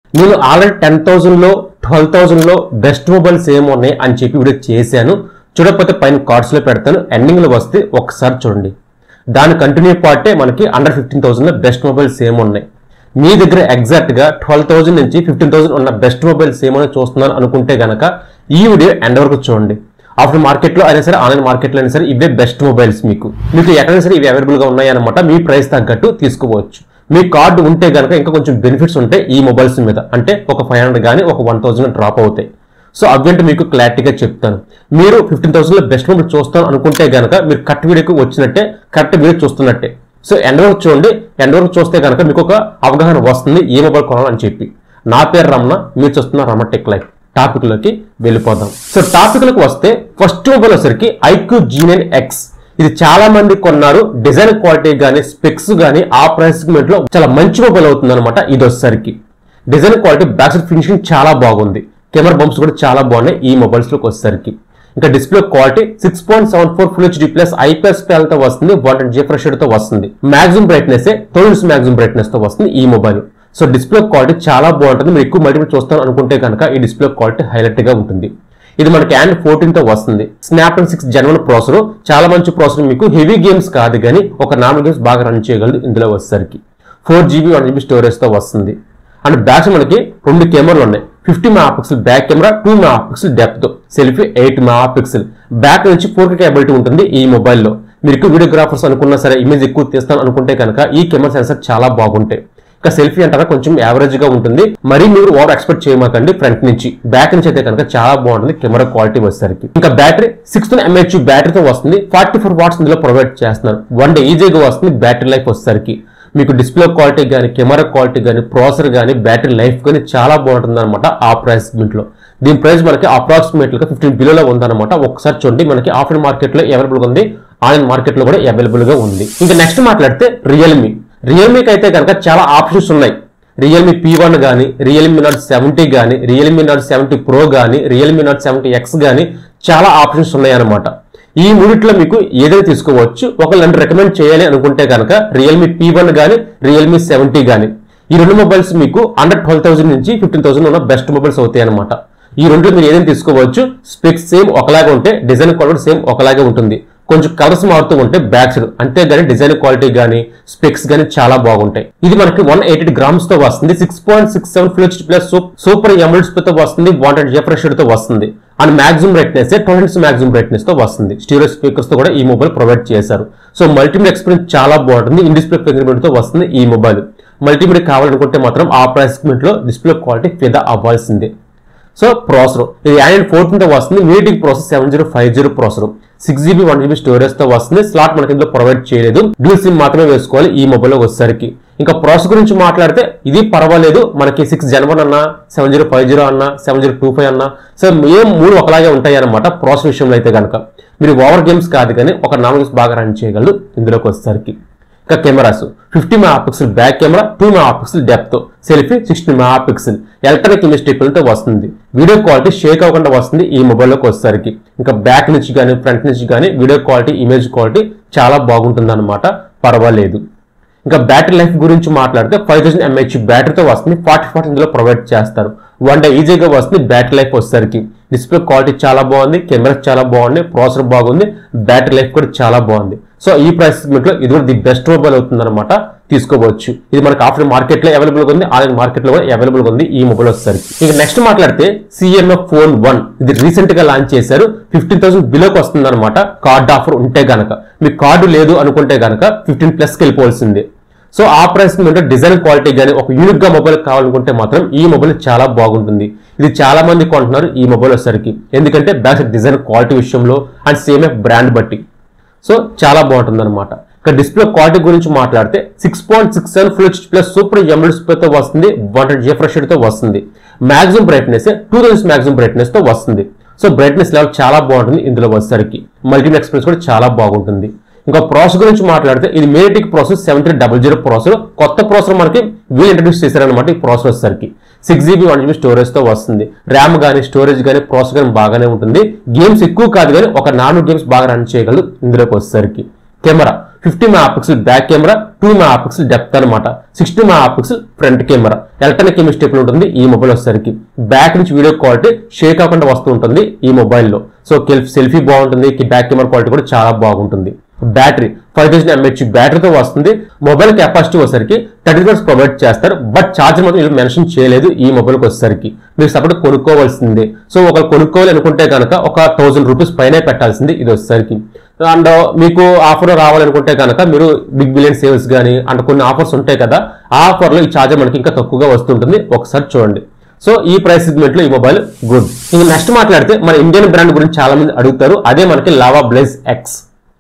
నేను already ten థౌసండ్లో twelve థౌసండ్లో బెస్ట్ మొబైల్స్ ఏమున్నాయి అని చెప్పి వీడియో చేశాను చూడకపోతే పైన కార్డ్స్లో పెడతాను ఎండింగ్లో వస్తే ఒకసారి చూడండి దాని కంటిన్యూ పార్టే మనకి అండర్ ఫిఫ్టీన్ థౌసండ్లో బెస్ట్ మొబైల్స్ ఏమున్నాయి మీ దగ్గర ఎగ్జాక్ట్గా ట్వెల్వ్ థౌసండ్ నుంచి ఫిఫ్టీన్ థౌసండ్ ఉన్న బెస్ట్ మొబైల్స్ ఏమైనా చూస్తున్నాను అనుకుంటే గనక ఈ వీడియో ఎండ్ వరకు చూడండి ఆఫ్టర్ మార్కెట్లో అయినా సరే ఆన్లైన్ మార్కెట్లో అయినా సరే ఇవే బెస్ట్ మొబైల్స్ మీకు మీకు ఎక్కడైనా సరే ఇవి అవైలబుల్గా ఉన్నాయన్నమాట మీ ప్రైస్ తగ్గట్టు తీసుకోవచ్చు మీ కార్డు ఉంటే కనుక ఇంకా కొంచెం బెనిఫిట్స్ ఉంటాయి ఈ మొబైల్స్ మీద అంటే ఒక ఫైవ్ హండ్రెడ్ కానీ ఒక వన్ థౌసండ్ డ్రాప్ అవుతాయి సో అవేంటి మీకు క్లారిటీగా చెప్తాను మీరు ఫిఫ్టీన్ థౌసండ్లో బెస్ట్ మొబైల్ చూస్తాను అనుకుంటే కనుక మీరు కరెక్ట్ వీడియోకి వచ్చినట్టే కరెక్ట్ వీడియో చూస్తున్నట్టే సో ఎండ్ వరకు చూడండి ఎండ్ వరకు చూస్తే కనుక మీకు ఒక అవగాహన వస్తుంది ఏ మొబైల్ కొనాలని చెప్పి నా పేరు రమణ మీరు చూస్తున్న రమ టెక్ లైఫ్ టాపిక్ లోకి వెళ్ళిపోదాం సో టాపిక్ లోకి వస్తే ఫస్ట్ మొబైల్ వచ్చరికి ఐక్యూ జీ నైన్ ఎక్స్ ఇది చాలా మంది కొన్నారు డిజైన్ క్వాలిటీ కానీ స్పెక్స్ కానీ ఆ ప్రైస్ లో చాలా మంచి మొబైల్ అవుతుంది అనమాట ఇది వచ్చేసరికి design quality back side finishing చాలా బాగుంది కెమెరా బంప్స్ కూడా చాలా బాగున్నాయి ఈ మొబైల్స్ లోకి వచ్చేసరికి ఇంకా display quality six point seven four full HD plus IPS ప్యాల్ తో వస్తుంది వన్ టెన్ జిఫ్రెష్ తో వస్తుంది maximum brightness thousands maximum brightness తో వస్తుంది ఈ మొబైల్ సో డిస్ప్లే క్వాలిటీ చాలా బాగుంటుంది మీరు ఎక్కువ మల్టిపుల్ చూస్తాను అనుకుంటే కనుక ఈ డిస్ప్లే క్వాలిటీ హైలైట్ గా ఉంటుంది ఇది మనకి యాండ్ ఫోర్టీన్ తో వస్తుంది Snapdragon six gen one processor చాలా మంచి ప్రాసెసర్ మీకు హెవీ గేమ్స్ కాదు కానీ ఒక నార్మల్ గేమ్స్ బాగా రన్ చేయగలదు ఇందులో వచ్చేసరికి four GB one GB storage తో వస్తుంది అండ్ బ్యాక్ మనకి రెండు కెమెరాలు ఉన్నాయి fifty megapixel back camera two megapixel depth selfie eight megapixel back నుంచి ఫోర్ కే కేబిలిటీ ఉంటుంది ఈ మొబైల్లో మీరు ఎక్కువ వీడియోగ్రాఫర్స్ అనుకున్నా సరే ఇమేజ్ ఎక్కువ తీస్తాను అనుకుంటే కనుక ఈ కెమెరా సెన్సర్ చాలా బాగుంటాయి ఇంకా సెల్ఫీ అంటారా కొంచెం యావరేజ్ గా ఉంటుంది మరి మీరు ఓవర్ ఎక్స్పెక్ట్ చేయమాకండి ఫ్రంట్ నుంచి బ్యాక్ నుంచి అయితే కనుక చాలా బాగుంటుంది కెమెరా క్వాలిటీ వచ్చేసరికి ఇంకా బ్యాటరీ సిక్స్త్ ఎంహెచ్ బ్యాటరీతో వస్తుంది ఫార్టీ ఫోర్ వాట్స్ ఇందులో ప్రొవైడ్ చేస్తున్నారు వన్ డే ఈజీగా వస్తుంది బ్యాటరీ లైఫ్ వచ్చేసరికి మీకు డిస్ప్లే క్వాలిటీ కానీ కెమెరా క్వాలిటీ కానీ ప్రాసెసర్ కానీ బ్యాటరీ లైఫ్ కానీ చాలా బాగుంటుంది అనమాట ఆ ప్రైస్ లో దీని ప్రైస్ మనకి అప్రాక్సిమేట్ గా ఫిఫ్టీన్ బిలోలో ఉందన్నమాట ఒకసారి చూడండి మనకి ఆఫ్లైన్ మార్కెట్ లో అవైలబుల్ ఉంది ఆన్లైన్ మార్కెట్ లో కూడా అవైలబుల్ గా ఉంది ఇంకా నెక్స్ట్ మాట్లాడితే రియల్మీ రియల్మీకి అయితే కనుక చాలా ఆప్షన్స్ ఉన్నాయి రియల్మీ పీ వన్ కానీ రియల్మీ నాట్ సెవెంటీ కానీ రియల్మీ నాట్ సెవెంటీ ప్రో కానీ రియల్మీ నాట్ సెవెంటీ ఎక్స్ కానీ చాలా ఆప్షన్స్ ఉన్నాయి అనమాట ఈ మూడిట్లో మీకు ఏదైనా తీసుకోవచ్చు ఒకళ్ళు నన్ను రికమెండ్ చేయాలి అనుకుంటే కనుక రియల్మీ పీ వన్ కానీ రియల్మీ సెవెంటీ కానీ ఈ రెండు మొబైల్స్ మీకు అండర్ ట్వెల్వ్ థౌసండ్ నుంచి ఫిఫ్టీన్ థౌసండ్ ఉన్న బెస్ట్ మొబైల్స్ అవుతాయి అనమాట ఈ రెండు మీరు ఏదైనా తీసుకోవచ్చు స్పెక్స్ సేమ్ ఒకలాగా ఉంటే డిజైన్ క్వాలిటీ సేమ్ ఒకలాగే ఉంటుంది కొంచెం కలర్స్ మారుతూ ఉంటే బ్యాక్ సైడ్ అంతేగాని డిజైన్ క్వాలిటీ కానీ స్పెక్స్ కానీ చాలా బాగుంటాయి ఇది మనకి వన్ ఎయిటీ గ్రామ్స్ తో వస్తుంది సిక్స్ పాయింట్ సిక్స్ సెవెన్ ఫ్లెచ్ ప్లస్ సూపర్ ఎమల్డ్స్ తో వస్తుంది వాంటెడ్ జెఫ్రెష్ తో వస్తుంది and maximum brightness twenty maximum brightness తో వస్తుంది స్టీరియో స్పీకర్స్ తో కూడా ఈ మొబైల్ ప్రొవైడ్ చేశారు సో మల్టీమీడియా ఎక్స్పీరియన్స్ చాలా బాగుంటుంది ఇన్ డిస్ప్లే ఫింగర్ తో వస్తుంది ఈ మొబైల్ మల్టీమీడియా కావాలనుకుంటే మాత్రం ఆ ప్రైస్ లో డిస్ప్లే క్వాలిటీ ఫిదా అవ్వాల్సిందే సో ప్రాసెసర్ ఇది యాండ్ ఫోర్టీన్ తో వస్తుంది మీటింగ్ process seven zero five zero processor six GB one GB storage తో వస్తుంది స్లాట్ మనకి ఇందులో ప్రొవైడ్ చేయలేదు డ్యూల్ సిమ్ మాత్రమే వేసుకోవాలి ఈ మొబైల్ వచ్చేసరికి ఇంకా ప్రాసెస్ గురించి మాట్లాడితే ఇది పర్వాలేదు మనకి సిక్స్ జన్ వన్ అన్నా సెవెన్ జీరో ఫైవ్ జీరో అన్నా సెవెన్ జీరో టూ ఫైవ్ అన్నా సో ఏం మూడు ఒకలాగే ఉంటాయి అనమాట ప్రాసెస్ విషయంలో అయితే కనుక మీరు ఓవర్ గేమ్స్ కాదు కానీ ఒక నార్మల్ గేమ్స్ బాగా రన్ చేయగలరు ఇందులోకి వచ్చేసరికి ఇంకా cameras fifty megapixel back camera two megapixel depth selfie sixty megapixel electronic image తో వస్తుంది వీడియో క్వాలిటీ షేక్ అవ్వకుండా వస్తుంది ఈ మొబైల్లోకి వచ్చేసరికి ఇంకా బ్యాక్ నుంచి కానీ ఫ్రంట్ నుంచి కానీ వీడియో క్వాలిటీ ఇమేజ్ క్వాలిటీ చాలా బాగుంటుంది అనమాట పర్వాలేదు ఇంకా బ్యాటరీ లైఫ్ గురించి మాట్లాడితే ఫైవ్ థౌసండ్ ఎంహెచ్ బ్యాటరీతో వస్తుంది ఫార్టీ ఫార్టీ ఇందులో ప్రొవైడ్ చేస్తారు వన్ డే ఈజీగా వస్తుంది బ్యాటరీ లైఫ్ వచ్చేసరికి డిస్ప్లే క్వాలిటీ చాలా బాగుంది కెమెరా చాలా బాగుంది ప్రాసెసర్ బాగుంది బ్యాటరీ లైఫ్ కూడా చాలా బాగుంది సో ఈ ప్రైస్ లో ఇది కూడా ది బెస్ట్ మొబైల్ అవుతుంది అనమాట తీసుకోవచ్చు ఇది మనకి ఆఫ్టర్ మార్కెట్ లో అవైలబుల్ ఉంది ఆన్లైన్ మార్కెట్ లో కూడా అవైలబుల్ ఉంది ఈ మొబైల్ వచ్చేసరికి ఇక నెక్స్ట్ మాట్లాడితే సిఎంఎఫ్ ఫోన్ వన్ ఇది రీసెంట్ గా లాంచ్ చేశారు ఫిఫ్టీన్ థౌసండ్ బిలోకి వస్తుంది అనమాట కార్డ్ ఆఫర్ ఉంటే గనక మీకు కార్డు లేదు అనుకుంటే గనక ఫిఫ్టీన్ ప్లస్ కి వెళ్ళిపోవాల్సిందే సో ఆ ప్రైస్ మీద డిజైన్ క్వాలిటీ కానీ ఒక యూనిక్ గా మొబైల్ కావాలనుకుంటే మాత్రం ఈ మొబైల్ చాలా బాగుంటుంది ఇది చాలా మంది కొంటున్నారు ఈ మొబైల్ వచ్చేసరికి ఎందుకంటే బ్యాక్ డిజైన్ క్వాలిటీ విషయంలో అండ్ సేమ్ బ్రాండ్ బట్టి సో చాలా బాగుంటుంది అనమాట ఇక డిస్ప్లే క్వాలిటీ గురించి మాట్లాడితే six point six seven full H plus super ఎమ్ఎల్స్ తో వస్తుంది వన్ జిఫ్రెష్ తో వస్తుంది maximum brightness two thousand maximum brightness తో వస్తుంది సో బ్రైట్నెస్ లెవెల్ చాలా బాగుంటుంది ఇందులో వచ్చేసరికి మల్టీమీడియా ఎక్స్పీరియన్స్ కూడా చాలా బాగుంటుంది ఇంకా ప్రాసెస్ గురించి మాట్లాడితే ఇది మేటిక్ process seven three double zero processor కొత్త ప్రాసెసర్ మనకి వీళ్ళు ఇంట్రడ్యూస్ చేశారనమాట ఈ ప్రాసెసర్ వచ్చేసరికి six GB one GB storage తో వస్తుంది ర్యామ్ కానీ స్టోరేజ్ కానీ ప్రాసెసర్ కానీ బాగానే ఉంటుంది గేమ్స్ ఎక్కువ కాదు కానీ ఒక నాలుగు గేమ్స్ బాగా రన్ చేయగలదు ఇందులోకి వచ్చేసరికి camera fifty megapixel back camera two megapixel depth అనమాట sixty megapixel front camera electronic camera step ఉంటుంది ఈ మొబైల్ వచ్చేసరికి బ్యాక్ నుంచి వీడియో క్వాలిటీ షేక్ అవ్వకుండా వస్తూ ఉంటుంది ఈ మొబైల్లో సో సెల్ఫీ బాగుంటుంది బ్యాక్ కెమెరా క్వాలిటీ కూడా చాలా బాగుంటుంది బ్యాటరీ ఫైవ్ థౌసండ్ ఎంహెచ్ బ్యాటరీతో వస్తుంది మొబైల్ కెపాసిటీ వచ్చేసరికి థర్టీ మినిట్స్ ప్రొవైడ్ చేస్తారు బట్ ఛార్జర్ మాత్రం వీళ్ళు మెన్షన్ చేయలేదు ఈ మొబైల్కి వచ్చేసరికి మీరు సపరేట్ కొనుక్కోవాల్సిందే సో ఒకరు కొనుక్కోవాలి అనుకుంటే కనుక ఒక థౌసండ్ రూపీస్ పైనే పెట్టాల్సింది ఇది వచ్చేసరికి అండ్ మీకు ఆఫర్ రావాలనుకుంటే కనుక మీరు బిగ్ బిలియన్ సేల్స్ కానీ అండ్ కొన్ని ఆఫర్స్ ఉంటాయి కదా ఆ ఆఫర్లో ఈ ఛార్జర్ మనకి ఇంకా తక్కువగా వస్తుంటుంది ఒకసారి చూడండి సో ఈ ప్రైస్ సెగ్మెంట్ లో ఈ మొబైల్ గుడ్ ఇంకా నెక్స్ట్ మాట్లాడితే మన ఇండియన్ బ్రాండ్ గురించి చాలా మంది అడుగుతారు అదే మనకి Lava blaze X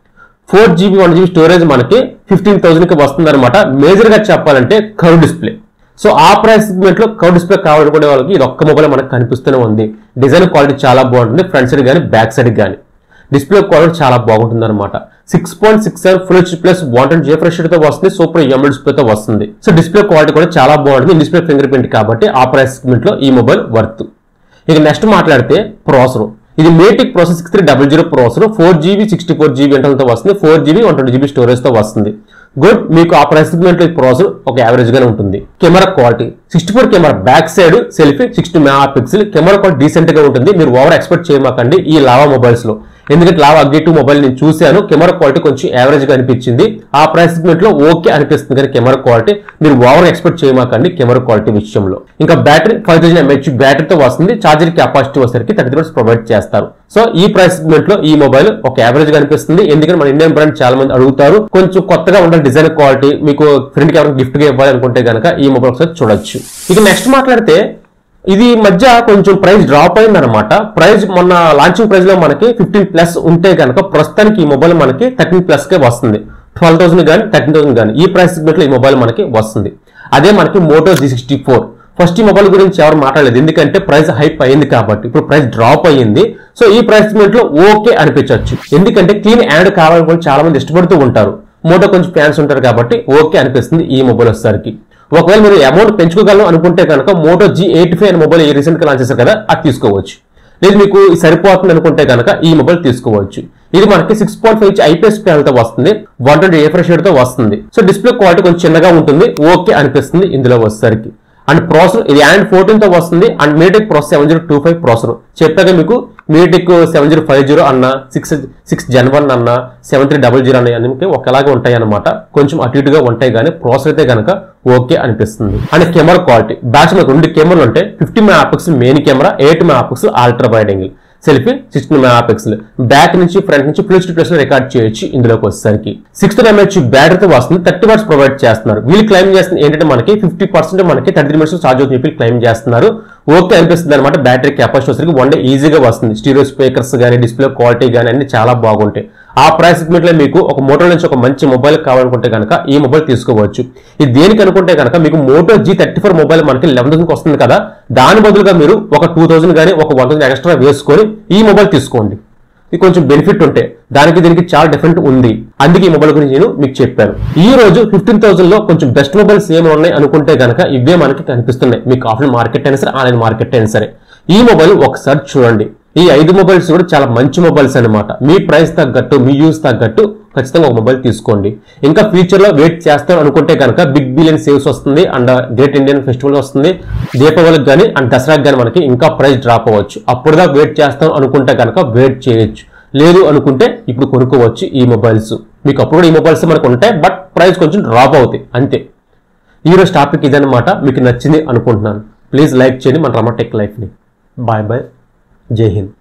four GB one GB storage మనకి ఫిఫ్టీన్ థౌసండ్ కి వస్తుంది అనమాట మేజర్ గా చెప్పాలంటే కర్వ్ డిస్ప్లే సో ఆ ప్రైస్ సెగ్మెంట్ లో కర్వ్ డిస్ప్లే కావాలనుకునే వాళ్ళకి ఇది ఒక్క మొబైల్ మనకు కనిపిస్తూనే ఉంది డిజైన్ క్వాలిటీ చాలా బాగుంటుంది ఫ్రంట్ సైడ్ కానీ బ్యాక్ సైడ్ కానీ డిస్ప్లే క్వాలిటీ చాలా బాగుంటుంది అనమాట six point six seven full H plus wanted J fresh తో వస్తుంది సూపర్ ఎం డిస్ప్లే తో వస్తుంది సో డిస్ప్లే క్వాలిటీ కూడా చాలా బాగుంటుంది డిస్ప్లే ఫింగర్ ప్రింట్ కాబట్టి ఆ ప్రైస్ సెగ్మెంట్ లో ఈ మొబైల్ వర్త్ ఇక నెక్స్ట్ మాట్లాడితే ప్రాసెసర్ ఇది మేటిక్ process six three double zero processor four GB sixty four GB ఇంటర్నల్తో వస్తుంది four GB one twenty GB storage తో వస్తుంది గుడ్ మీకు ఆ ప్రైస్ సెగ్మెంట్ లో ఈ ప్రాసెసర్ ఒక యావరేజ్ గానే ఉంటుంది camera quality sixty four camera back side selfie sixty megapixel camera quality decent గా ఉంటుంది మీరు ఓవర్ ఎక్స్పెక్ట్ చేయమాకండి ఈ లావా మొబైల్స్ లో ఎందుకంటే లావా అగ్గే టూ మొబైల్ నేను చూశాను కెమెరా క్వాలిటీ కొంచెం యావరేజ్ గా అనిపించింది ఆ ప్రైస్ సెగ్మెంట్ లో ఓకే అనిపిస్తుంది కానీ కెమెరా క్వాలిటీ మీరు ఓవర్ ఎక్స్పెక్ట్ చేయమాకండి కెమెరా క్వాలిటీ విషయంలో ఇంకా బ్యాటరీ ఫైవ్ థౌసండ్ ఎంహెచ్ బ్యాటరీతో వస్తుంది చార్జర్ కెపాసిటీ వచ్చేసరికి థర్టీ మినిట్స్ ప్రొవైడ్ చేస్తారు సో ఈ ప్రైస్ సెగ్మెంట్ లో ఈ మొబైల్ ఒక యావరేజ్ గా అనిపిస్తుంది ఎందుకంటే మన ఇండియన్ బ్రాండ్ చాలా మంది అడుగుతారు కొంచెం కొత్తగా ఉండాలి డిజైన్ క్వాలిటీ మీకు ఫ్రెండ్ కి ఎవరైనా గిఫ్ట్ గా ఇవ్వాలి అనుకుంటే కనుక ఈ మొబైల్ ఒకసారి చూడొచ్చు ఇక నెక్స్ట్ మాట్లాడితే ఇది ఈ మధ్య కొంచెం ప్రైస్ డ్రాప్ అయింది అనమాట ప్రైస్ మొన్న లాంచింగ్ ప్రైస్ లో మనకి ఫిఫ్టీన్ ప్లస్ ఉంటే కనుక ప్రస్తుతానికి ఈ మొబైల్ మనకి థర్టీన్ ప్లస్ కే వస్తుంది ట్వెల్వ్ థౌసండ్ కానీ థర్టీన్ థౌసండ్ కానీ ఈ ప్రైస్ సెగ్మెంట్ లో ఈ మొబైల్ మనకి వస్తుంది అదే మనకి moto G sixty four first ఈ మొబైల్ గురించి ఎవరు మాట్లాడలేదు ఎందుకంటే ప్రైస్ హైప్ అయింది కాబట్టి ఇప్పుడు ప్రైస్ డ్రాప్ అయ్యింది సో ఈ ప్రైస్ సెగ్మెంట్ లో ఓకే అనిపించవచ్చు ఎందుకంటే క్లీన్ యాడ్ కావాలని చాలా మంది ఇష్టపడుతూ ఉంటారు మోటో కొంచెం ఫ్యాన్స్ ఉంటారు కాబట్టి ఓకే అనిపిస్తుంది ఈ మొబైల్ వచ్చేసరికి ఒకవేళ మీరు అమౌంట్ పెంచుకోగలను అనుకుంటే కనుక మోటో జీ ఎయిట్ ఫైవ్ అనే మొబైల్ రీసెంట్ గా లాంచ్ చేశారు కదా అది తీసుకోవచ్చు లేదు మీకు ఇది సరిపోతుంది అనుకుంటే కనుక ఈ మొబైల్ తీసుకోవచ్చు ఇది మనకి six point five IPS panel తో వస్తుంది వన్ ట్వంటీ ఏఫ్రెష్ తో వస్తుంది సో డిస్ప్లే క్వాలిటీ కొంచెం చిన్నగా ఉంటుంది ఓకే అనిపిస్తుంది ఇందులో వచ్చేసరికి అండ్ ప్రాసెసర్ ఇది అండ్ ఫోర్టీన్ తో వస్తుంది and MediaTek process seven zero two five processor చెప్పాక మీకు MediaTek seven zero five zero అన్న సిక్స్ సిక్స్ జన్ వన్ అన్న సెవెన్ త్రీ డబల్ జీరో అన్న అన్ని ఒకలాగా ఉంటాయి అనమాట కొంచెం అటు ఇటుగా ఉంటాయి కానీ ప్రాసెసర్ అయితే కనుక ఓకే అనిపిస్తుంది అండ్ కెమెరా క్వాలిటీ బ్యాచ్ మనకు రెండు కెమెరాలు ఉంటాయి fifty megapixel main camera eight megapixel ultra wide angle selfie sixteen megapixel back నుంచి ఫ్రంట్ నుంచి ఫుల్ ప్లస్ రికార్డ్ చేయొచ్చు ఇందులోకి వచ్చేసరికి సిక్స్త్ ఎంహెచ్ బ్యాటరీతో వస్తుంది థర్టీ వాట్స్ ప్రొవైడ్ చేస్తున్నారు వీళ్ళు క్లైమ్ చేస్తుంది ఏంటంటే మనకి ఫిఫ్టీ పర్సెంట్ మనకి థర్టీ మినిట్స్ ఛార్జ్ అవుతుంది చెప్పి క్లైమ్ చేస్తున్నారు ఓకే అనిపిస్తుంది అనమాట బ్యాటరీ కెపాసిటీ వచ్చేసరికి వన్ డే ఈజీగా వస్తుంది స్టీరియో స్పీకర్స్ కానీ డిస్ప్లే క్వాలిటీ కానీ అన్ని చాలా బాగుంటాయి ఆ ప్రైస్ సెగ్మెంట్ లో మీకు ఒక మోటో నుంచి ఒక మంచి మొబైల్ కావాలనుకుంటే కనుక ఈ మొబైల్ తీసుకోవచ్చు ఇది దేనికి అనుకుంటే కనుక మీకు moto G thirty four mobile మనకి లెవెన్ థౌసండ్ వస్తుంది కదా దాని బదులుగా మీరు ఒక టూ థౌసండ్ కానీ ఒక వన్ థౌసండ్ ఎక్స్ట్రా వేసుకొని ఈ మొబైల్ తీసుకోండి ఇది కొంచెం బెనిఫిట్ ఉంటే దానికి దీనికి చాలా డిఫరెంట్ ఉంది అందుకే ఈ మొబైల్ గురించి నేను మీకు చెప్పాను ఈ రోజు ఫిఫ్టీన్ థౌసండ్ లో కొంచెం బెస్ట్ మొబైల్స్ ఏమి ఉన్నాయి అనుకుంటే కనుక ఇవే మనకి కనిపిస్తున్నాయి మీకు ఆఫ్లైన్ మార్కెట్ అయినా సరే ఆన్లైన్ మార్కెట్ అయినా సరే ఈ మొబైల్ ఒకసారి చూడండి ఈ ఐదు మొబైల్స్ కూడా చాలా మంచి మొబైల్స్ అన్నమాట మీ ప్రైస్ తగ్గట్టు మీ యూస్ తగ్గట్టు ఖచ్చితంగా ఒక మొబైల్ తీసుకోండి ఇంకా ఫ్యూచర్ లో వెయిట్ చేస్తాను అనుకుంటే కనుక బిగ్ బిలియన్ సేల్స్ వస్తుంది అండ్ గ్రేట్ ఇండియన్ ఫెస్టివల్ వస్తుంది దీపావళికి కానీ అండ్ దసరాకి కానీ మనకి ఇంకా ప్రైస్ డ్రాప్ అవ్వచ్చు అప్పుడుదా వెయిట్ చేస్తాం అనుకుంటే కనుక వెయిట్ చేయొచ్చు లేదు అనుకుంటే ఇప్పుడు కొనుక్కోవచ్చు ఈ మొబైల్స్ మీకు అప్పుడు కూడా ఈ మొబైల్స్ మనకు ఉంటాయి బట్ ప్రైస్ కొంచెం డ్రాప్ అవుతాయి అంతే ఈరోజు టాపిక్ ఇదన్నమాట మీకు నచ్చింది అనుకుంటున్నాను ప్లీజ్ లైక్ చేయండి మన రమా టెక్ లైఫ్ని బాయ్ బాయ్ జై హింద్